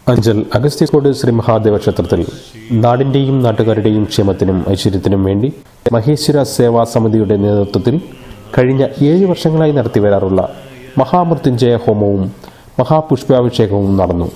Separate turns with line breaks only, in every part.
അഞ്ചൽ അഗസ്ത്യക്കോട് ശ്രീ മഹാദേവ ക്ഷേത്രത്തിൽ നാടിന്റെയും നാട്ടുകാരുടെയും ക്ഷേമത്തിനും ഐശ്വര്യത്തിനും വേണ്ടി മഹേശ്വര സേവാ സമിതിയുടെ നേതൃത്വത്തിൽ കഴിഞ്ഞ ഏഴ് വർഷങ്ങളായി നടത്തിവരാറുള്ള മഹാമൃത്യുഞ്ജയ ഹോമവും മഹാപുഷ്പാഭിഷേകവും നടന്നു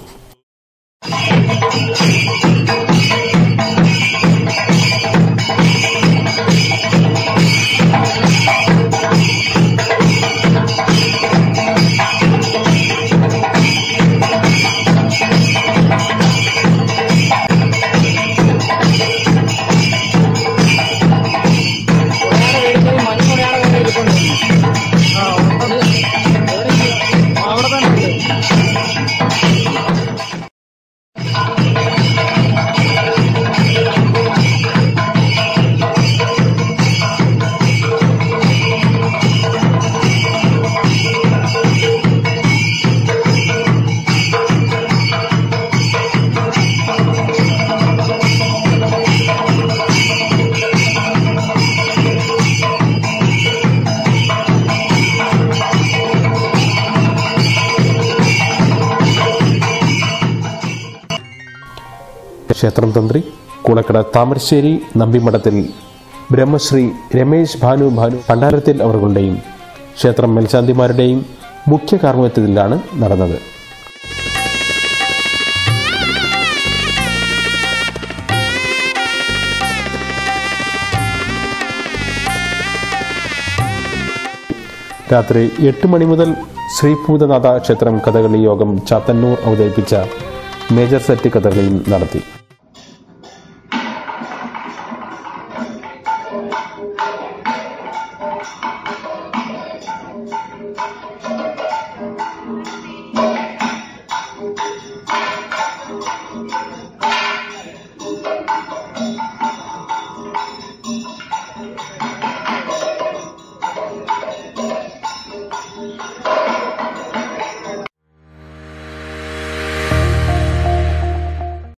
ക്ഷേത്രം തന്ത്രി കുളക്കട താമരശ്ശേരി നമ്പിമഠത്തിൽ ബ്രഹ്മശ്രീ രമേശ് ഭാനു ഭാനു ഭണ്ഡാരത്തിൽ അവர்களுടെയും ക്ഷേത്രം മേൽശാന്തിമാരുടെയും മുഖ്യ കാർമ്മികത്വത്തിലാണ് നടന്നത് രാത്രി എട്ട് മണി മുതൽ ശ്രീഭൂതനാഥ ക്ഷേത്രം കഥകളി യോഗം ചാത്തന്നൂർ അവതരിപ്പിച്ച മേജർ സെറ്റ് കഥകളിയും നടത്തി